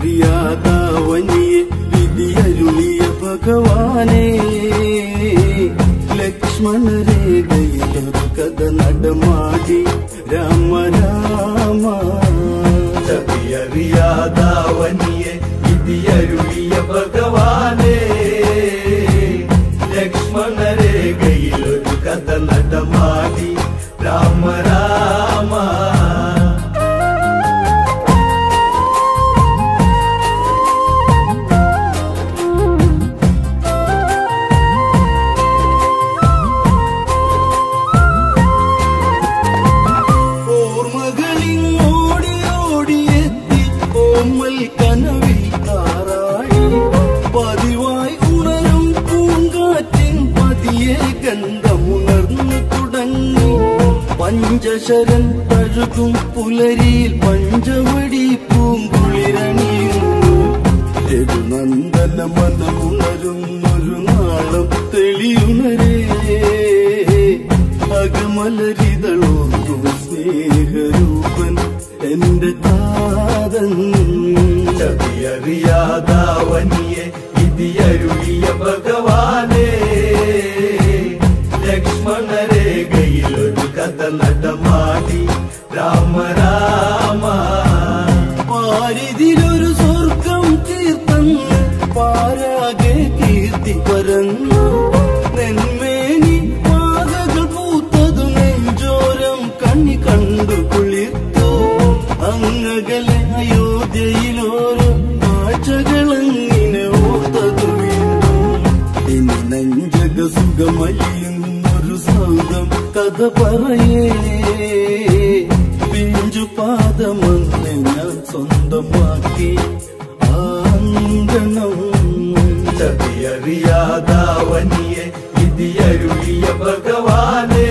ചതിയറിയാതാവനിയെ വിധിയരുളിയ ഭഗവാനെ ലക്ഷ്മണരേഖയിലൊരു കഥ നടമാടി രാമ രാമ ചതിയറിയാതാവനിയെ വിധിയരുളിയ ഭഗവാനെ ലക്ഷ്മണരേഖയിലൊരു കഥ നടമാടി രാമ രാമ ഓർമ്മകളിങ്ങോടി ഓടിയെത്തി ഓമ്മൽ കനവിൽ താറാടി പതിവായി ഉണരും പൂങ്കാറ്റിൻ പതിയെ ഗന്ധമുണർന്നു തുടങ്ങി പഞ്ചശരൻ തഴുകും പുലരിയിൽ പഞ്ചവടി പൂങ്കുളിരണിയുന്നു രഘുനന്ദന മനമുണരുന്നൊരു നാളം തെളിയുണരേ അകമലരിതളോർക്കും സ്നേഹരൂപൻ എന്റെ താതൻ ചതിയറിയാതാവനിയെ വിധിയരുളിയ ഭഗവാനെ ലക്ഷ്മണരേഖയിലൊരു കഥ നടമാടി രാമ രാമ പാരിതിലൊരു സ്വർഗം തീർത്തന്ന് പാരാകെ കീർത്തി പരന്നു നെന്മേനി പാതകൾ പൂത്തതു നെഞ്ചോരം കണ്ണി കണ്ടു കുളിർത്തു അങ്ങകലെ അയോധ്യയിലോരോ കാഴ്ചകളങ്ങിനെ ഓർത്തതു വീണ്ടും ഇനി നെഞ്ചക സുഖമലിയുന്നൊരു സൗദം കഥ പറയേ പിഞ്ചു പാദമന്ന് ഞാൻ സ്വന്തമാക്കി ആങ്കണം ചതിയറിയാതാവനിയെ വിധിയരുളിയ ഭഗവാനെ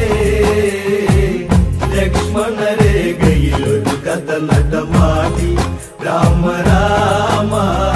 ലക്ഷ്മണരേഖയിലൊരു കഥ നടമാടി രാമ രാമ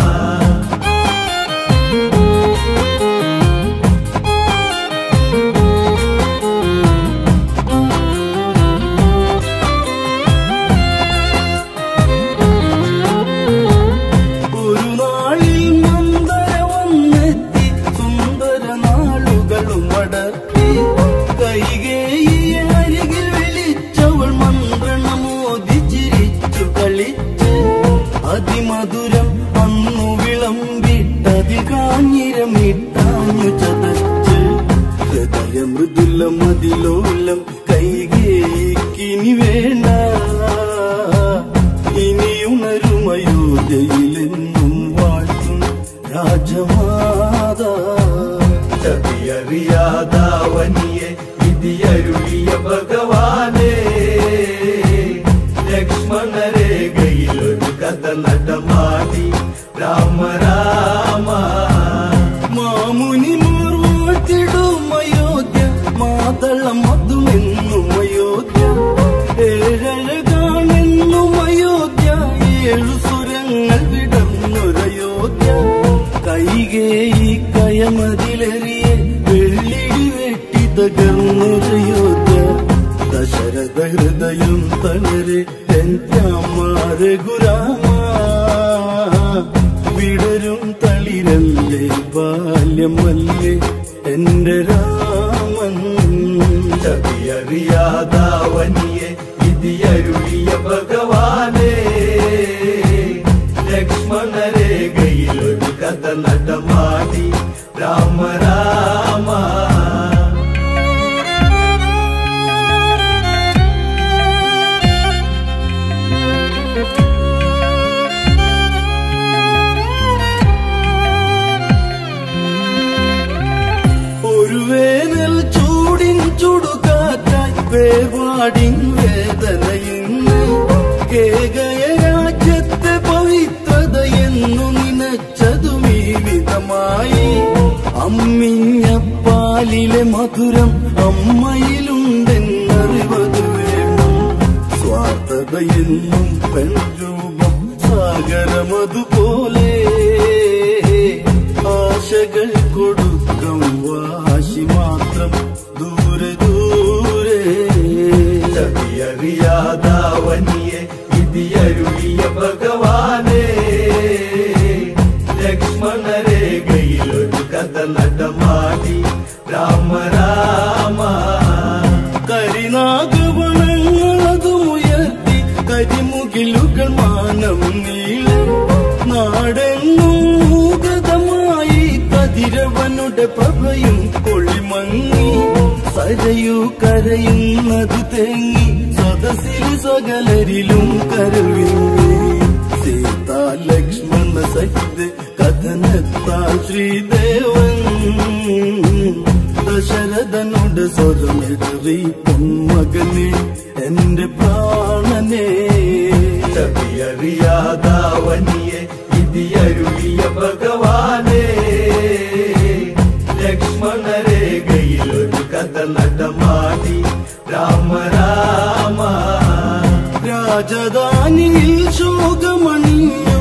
ഒരു നാളിൽ മന്ദര വന്നെത്തി സുന്ദര നാളുകളും അടർത്തി കൈകേയിയെ അരികിൽ വിളിച്ചവൾ മന്ത്രണമോദി ചിരിച്ചു കളിച്ച് അതിമധുരം അന്നു വിളമ്പിട്ടതി കാഞ്ഞിരമിട്ടാഞ്ഞു ചതച്ച് ഹൃദയ മൃദുല മതിലോലം കൈകേയിക്കിനി വേണ്ട ഇനിയുണരും അയോധ്യയിലെന്നും വാഴ്ത്തും രാജമാതാ ചതിയറിയാതാവനിയെ വിധിയരുളിയ ഭഗവാനെ ലക്ഷ്മണരേഖയിലൊരു കഥ നടമാടി രാമ രാമ മാമുനിമാർ വാഴ്ത്തിടും അയോധ്യ മാതളം അതുമെന്നും അയോധ്യ ഏഴഴകാണെന്നും അയോധ്യ ഏഴു സ്വരങ്ങൾ വിടർന്നൊരയോധ്യ കൈകേയി കയമതിലെറിയെ വെള്ളിടി വെട്ടി തകർന്നൊരയോധ്യ ദശരഥ ഹൃദയം തളരെ രഘുരാമ വിടരും തളിരല്ലേ ബാല്യമല്ലേ എന്റെ രാമൻ ചതിയറിയാതാവനിയെ വിധിയരുളിയ ഭഗവാനെ ലക്ഷ്മണരേഖയിലൊരു കഥ നടമാടി രാമ രാമ ഒരു വേനൽ ചൂടിൻ ചുടുകാറ്റായി വേവാടിൻ വേദനയിന്ന് കേകയ രാജ്യത്തെ പവിത്രതയെന്നു നനച്ചതും ഈ വിധമായി അമ്മിഞ്ഞ പാലിലെ മധുരം അമ്മയിലുണ്ടെന്നറിവത് വേണം സ്വാർത്ഥതയെന്നും പെൺരൂപം സാഗരമതുപോലെ ആശകൾ കൊടുക്കം വാശി മാത്രം ദൂരെ ദൂരെ ചതിയറിയാതാവനിയെ വിധിയരുളിയ ഭഗവാനെ അവളുടെ പ്രഭയും പൊളിമങ്ങി സരയു കരയുന്നത് തേങ്ങി സദസ്സിൽ സകലരിലും കരവിങ്ങി സീത ലക്ഷ്മണ സഹിത കഥനത്താൽ ശ്രീദേവൻ ദശരഥനോട് സ്വരമിടറി പൊന്മകനെ എന്റെ പ്രാണനെ ചതിയറിയാതാവനിയെ ഇതിയരുളിയ ഭഗവാനെ ലക്ഷ്മണരേഖയിൽ ഒരു കഥ നടമാടി രാമ രാമ രാജധാനിയിൽ ശോകമണിഞ്ഞു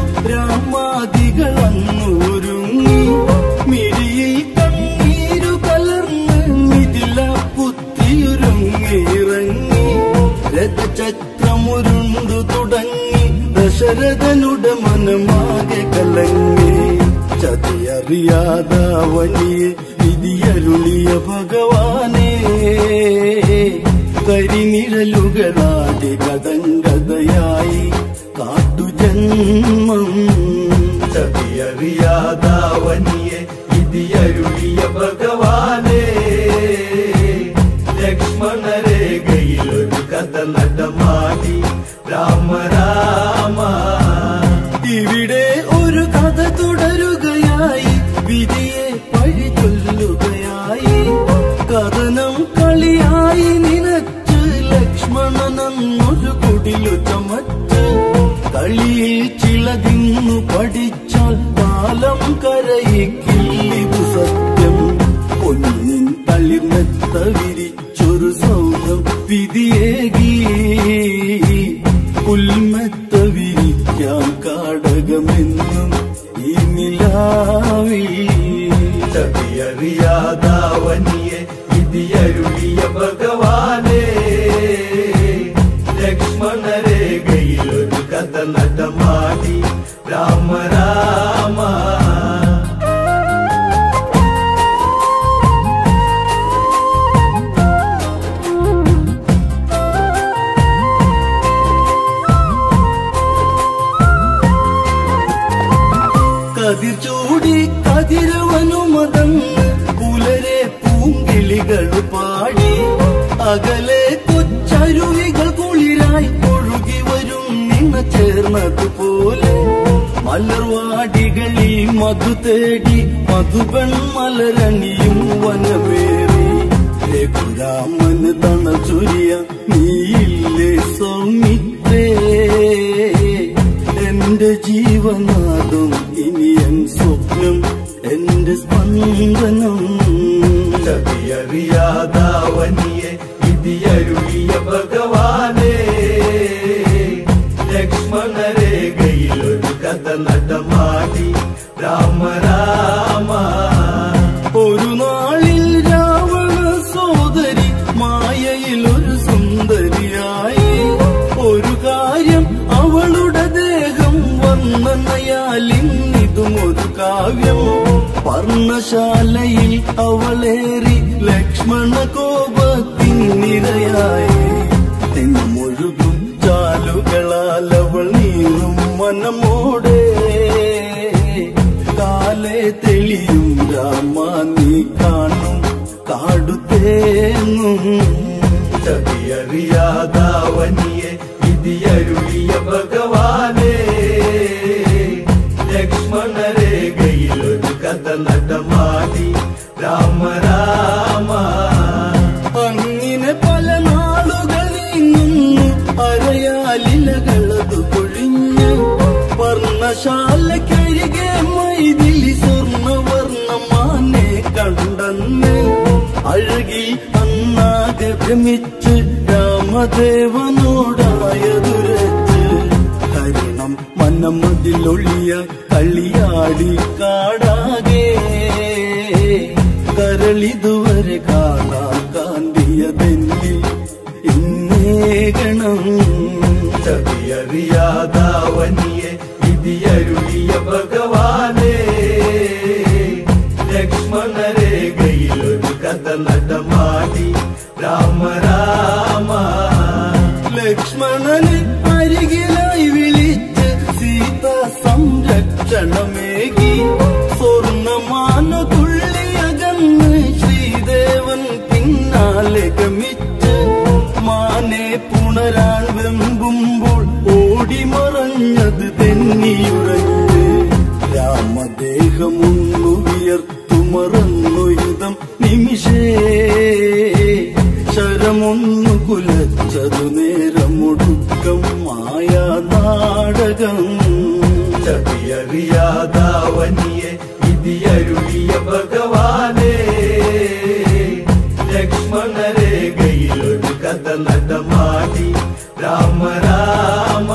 രാമാദികളന്നൂരുങ്ങി മിഴിയിൽ കണ്ണീരു കലർന്ന് മിഥില പുത്തിയുരുങ്ങിറങ്ങി രഥചക്രമുരുണ്ടു തുടങ്ങി ദശരഥനുടെ മനമാകെ കലങ്ങി ചതിയറിയാതാവനിയെ വിധിയരുളിയ ഭഗവാനേ കരിനിഴലുകളാടി കടങ്കഥയായി കാട്ടുജന്മം ചതിയറിയാതാവനിയെ ഇതിയരുളിയ ഭഗവാനെ ലക്ഷ്മണരേഖയിൽ ഒരു കഥ നടമാടി രാമ രാമ ഇവിടെ ഒരു കഥ തുടരുകയായി വിധിയെ പഴി ചൊല്ലുകയായി കഥനം കളിയായി നിനച്ച് ലക്ഷ്മണനൊരു കുടിലു ചമച്ച് കളിയിൽ ചിലതിന്നു പഠിച്ചാൽ കാലം കരയിക്കില്ലിതു സത്യം പൊന്നിൻ തളിർമെത്ത വിരിച്ചൊരു സൗധം വിധിയേകി പുൽമെത്ത വിരിക്കാം കാടകമെന്നും ഈ നിലാവിൽ ചതിയറിയാതാവനിയെ ഇതിയരുളിയ ഭഗവാനെ ലക്ഷ്മണരേഖയിൽ ഒരു കഥ നടമാടി രാമ രാമ കതിർ ചൂടി കതിരവനുമതന്ന് പുലരെ പൂങ്കിളികൾ പാടി അകലെ കൊച്ചരുവികൾ കുളിരായി ഒഴുകി വരും നിന്ന ചേർന്നതുപോലെ മലർവാടികളിൽ മധു തേടി മധുപെൺ മലരണിയും വനമേറി രഘുരാമന് തണ ചൊരിയ നീയില്ലേ സൗമിത്രേ എന്റെ ജീവനാദം ഇനി എൻ സ്വപ്നം എന്റെ സ്പന്ദനം ചതിയറിയാതാവനിയെ ഇതിയരുളിയ ഭഗവാനെ ലക്ഷ്മണരേഖയിൽ ഒരു കഥ നടമാടി രാമ രാമ ഒരു നാളിൽ രാവണ സോദരി മായയിൽ ഒരു സുന്ദരിയായി ഒരു കാര്യം അവളുടെ ദേഹം വർണ്ണനയാൽ ഇന്നിതും ഒരു കാവ്യം പർണശാലയിൽ അവളേറി ലക്ഷ്മണ കോപത്തിനിരയായി തെങ്ങൊഴുകും ചാലുകളാൽ അവൾ നീറും മനമോടെ കാലെ തെളിയും രാമ നീ കാണും കാടുതേങ്ങും ചതിയറിയാതാവനിയെ ഇതിയരുളിയ ഭഗവാനെ ലക്ഷ്മണരേഖയിൽ ഒരു കഥ നടമാടി രാമ രാമ അങ്ങനെ പല നാളുകൾ നീങ്ങുന്നു അരയാലിലകളത് പൊഴിഞ്ഞ് വർണ്ണശാലക്കരികെ മൈതിലി സ്വർണവർണ്ണമാനെ കണ്ടെന്ന് അഴകി അന്നാകെ ഭ്രമിച്ച് രാമദേവനോടായതുരച്ച് ഹരണം മനമതിലൊളിയ കളിയാടി കാടാകെ കരളിതുവരെ കാണാൻ കാന്തിയതെന്നിൽ ഇന്നേകണം ചതിയറിയാതാവനിയെ ഇതിയരുളിയ ഭഗവാനെ ലക്ഷ്മണരേഖയിൽ ഒരു കഥ നടമാടി രാമ രാമ ലക്ഷ്മണനെ അരികിലായി വിളിച്ച് സീത സംരക്ഷണമേകി സ്വർണമാന തുള്ളിയകം സ്നേഹമൊന്നു വിയർത്തുമറന്നു യുധം നിമിഷേ ശരമൊന്നു കുലച്ചതു നേരമൊടുക്കം മായ നാടകം ചതിയറിയാതാവനിയെ വിധിയരുളിയ ഭഗവാനെ ലക്ഷ്മണരേഖയിൽ ഒരു കഥ നടമാടി രാമ രാമ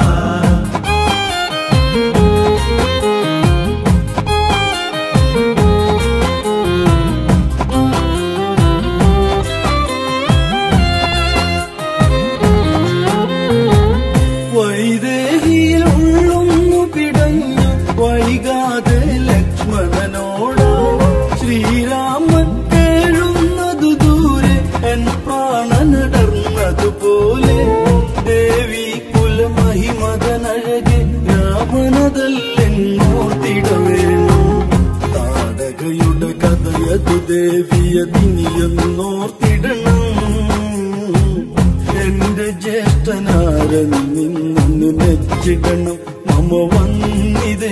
വൈദേഹിയിൽ ഉള്ളുന്നു പിടഞ്ഞു വൈകാതെ ലക്ഷ്മണനോട് ശ്രീരാമൻ കേഴുന്നതു ദൂരെ എൻ പ്രാണനടർന്നതുപോലെ ദേവി കുലമഹിമതനഴകെ രാമനതല്ലെന്നോർത്തിട വേണം താടകയുടെ കഥയതു ദേവിയതിനിയെന്നോർത്തിടണം എന്റെ ജ്യേഷ്ഠനാരൻ നിന്നു നെച്ചിടണം മമ വന്നിതേ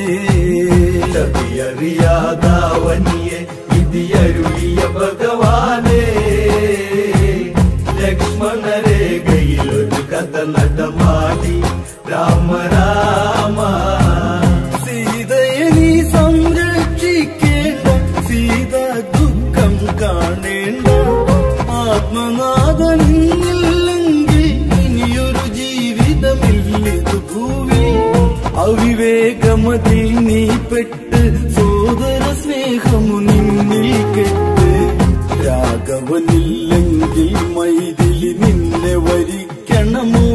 ചതിയറിയാതാവനിയെ വിധിയരുളിയ ഭഗവാനെ ലക്ഷ്മണരേഖയിൽ ഒരു കഥ നടമാടി രാമ രാമ സീതയെ നീ സംരക്ഷിക്കേണ്ട സീത ദുഃഖം കാണേണ്ട ആത്മനാഥനില്ലെങ്കിൽ ഇനിയൊരു ജീവിതമില്ലിതു ഭൂവി അവിവേകമതിൽ നീ പെട്ട് സോദര സ്നേഹമു നിന്നിൽ കെട്ട് രാഘവനില്ലെങ്കിൽ മൈതിലി നിന്നെ വരിക്കണമോ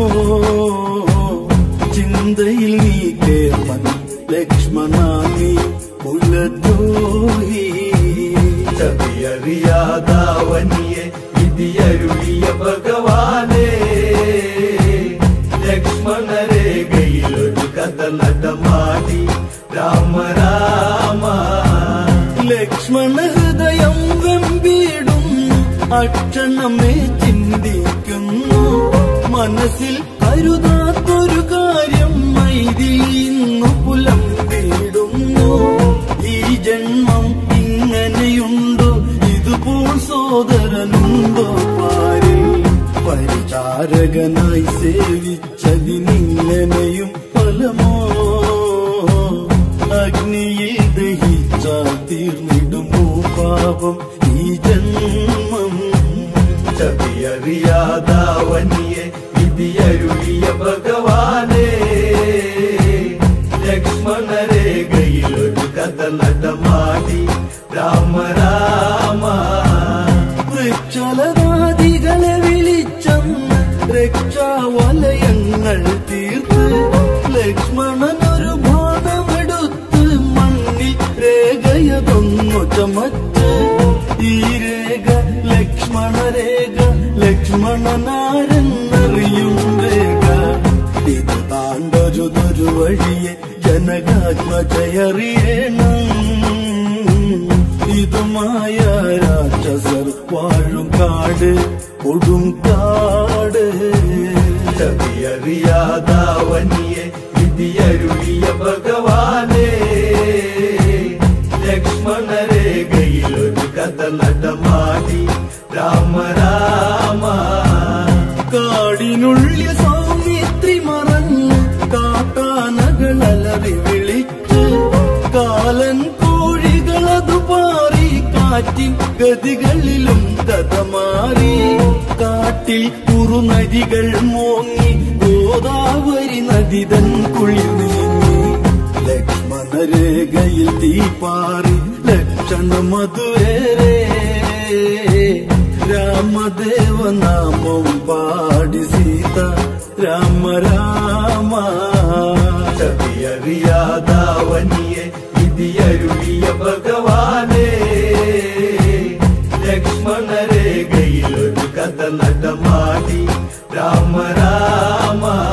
ചിന്തയിൽ നീ കേമൻ ലക്ഷ്മണ നീ കുലദ്രോഹി ചതിയറിയാതാവനിയെ വിധിയരുളിയ ഭഗവാനെ ലക്ഷ്മണരേഖയിൽ ഒരു കഥ നടമാടി രാമ രാമ ലക്ഷ്മണ ഹൃദയം വെമ്പിടുന്നു അക്ഷണമേ ചിന്തിക്കുന്നു മനസ്സിൽ കരുതാത്തൊരു കാര്യം മൈതിന്നു പുലമ്പിടുന്നു ഈ ജന്മം ഇങ്ങനെയുണ്ടോ ഇതുപോൽ സോദരനുണ്ടോ പാരിൽ പരിചാരകനായി സേവിച്ചതിനിങ്ങനെയും ഫലമോ അഗ്നിയിൽ ദഹിച്ചാൽ തീർന്നിടുമോ പാപം ഈ ജന്മം ചതിയറിയാതാവനിയെ വിധിയരുളിയ ഭഗവാനെ ലക്ഷ്മണരേഖയിൽ ഒരു കഥ നടമാടി രാമ രാമ വൃക്ഷലതാദികളെ വിളിച്ചന്ന് രക്ഷാവലയങ്ങൾ തീർത്ത് ലക്ഷ്മണനൊരു ബാണമെടുത്ത് മണ്ണിൽ രേഖയതൊന്നു ചമച്ച് ഈ രേഖ ലക്ഷ്മണരേഖ ലക്ഷ്മണനാരെന്നറിയും രേഖ ഇത് താണ്ടൊരു ദുർവഴിയെ ജനകാത്മജയറിയണം ഇതുമായ രാക്ഷസർ വാഴും കാട് കൊടും കാട് ചതിയറിയാതാവനിയെ വിധിയരുളിയ ഭഗവാനെ ലക്ഷ്മണരേഖയിൽ ഒരു കഥ നടമാടി രാമ രാമ കാടിനുള്ളിൽ സൗമിത്രി മറന്ന് കാട്ടാനകളലറി വിളിച്ച് കാലൻ കോഴികളതു പാറി കാറ്റിൻ ഗതികളിലും കഥ മാറി കാട്ടിൽ കുറുനദികൾ മോങ്ങി ഗോദാവരി നദിതൻ കുളിർ നീങ്ങി ലക്ഷ്മണരേഖയിൽ തീ പാറി ലക്ഷണ മധുരേ രാമദേവനാമം പാടി സീത രാമ രാമ ചതിയറിയാതാവനിയെ വിധിയരുളിയ ഭഗവാനെ ലക്ഷ്മണരേഖയിൽ ഒരു കഥ നടമാടി രാമ രാമ